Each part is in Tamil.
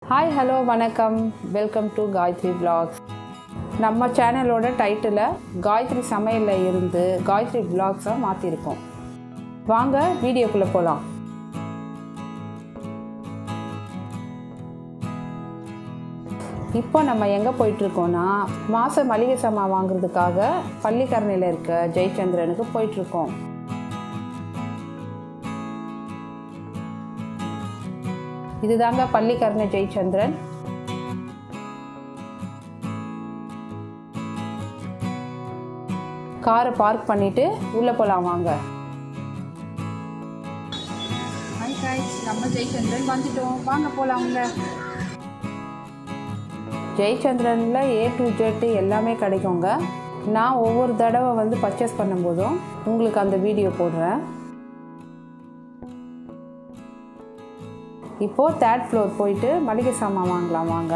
ஹாய் ஹலோ வணக்கம் வெல்கம் டு காயத்ரி vlogs நம்ம சேனலோட டைட்டிலை காயத்ரி சமையலில் இருந்து காயத்ரி vlogs-ஆ மாற்றிருக்கோம் வாங்க வீடியோக்குள்ளே போகலாம் இப்போ நம்ம எங்கே போயிட்டுருக்கோன்னா மாத மளிகை சாமான் வாங்குறதுக்காக பள்ளிக்கரணையில் இருக்க ஜெயச்சந்திரனுக்கு போயிட்டுருக்கோம் இதுதாங்க பள்ளிக்கரணை ஜெயச்சந்திரன் காரை பார்க் பண்ணிட்டு உள்ளே போகலாம் வாங்க ஹாய் காய்ஸ் நம்ம ஜெயச்சந்திரன் வந்துட்டோம் வாங்க போகலாம் உள்ள ஜெயச்சந்திரனில் ஏ டு ஜெட்டு எல்லாமே கிடைக்குங்க நான் ஒவ்வொரு தடவை வந்து பர்ச்சேஸ் பண்ணும்போதும் உங்களுக்கு அந்த வீடியோ போடுறேன் இப்போது தேர்ட் ஃப்ளோர் போயிட்டு மளிகை சாமான் வாங்கலாம் வாங்க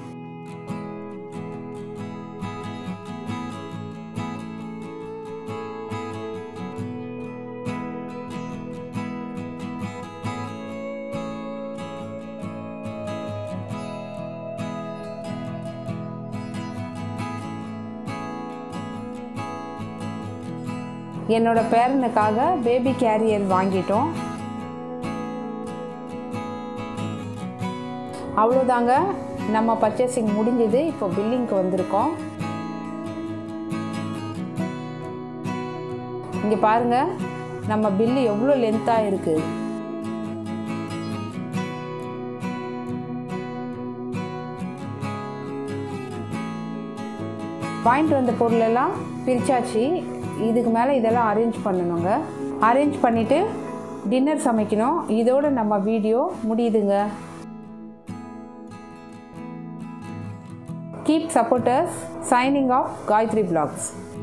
என்னோட பேரனுக்காக பேபி கேரியர் வாங்கிட்டோம் அவ்வளோதாங்க நம்ம பர்ச்சேசிங் முடிஞ்சது இப்போ பில்லிங்க்கு வந்திருக்கோம் இங்கே பாருங்க நம்ம பில்லு எவ்வளோ லென்த்தாக இருக்குது வாங்கிட்டு வந்த பொருளெல்லாம் பிரிச்சாச்சு இதுக்கு மேலே இதெல்லாம் அரேஞ்ச் பண்ணணுங்க அரேஞ்ச் பண்ணிவிட்டு டின்னர் சமைக்கணும் இதோட நம்ம வீடியோ முடியுதுங்க keep supporters signing off gayatri vlogs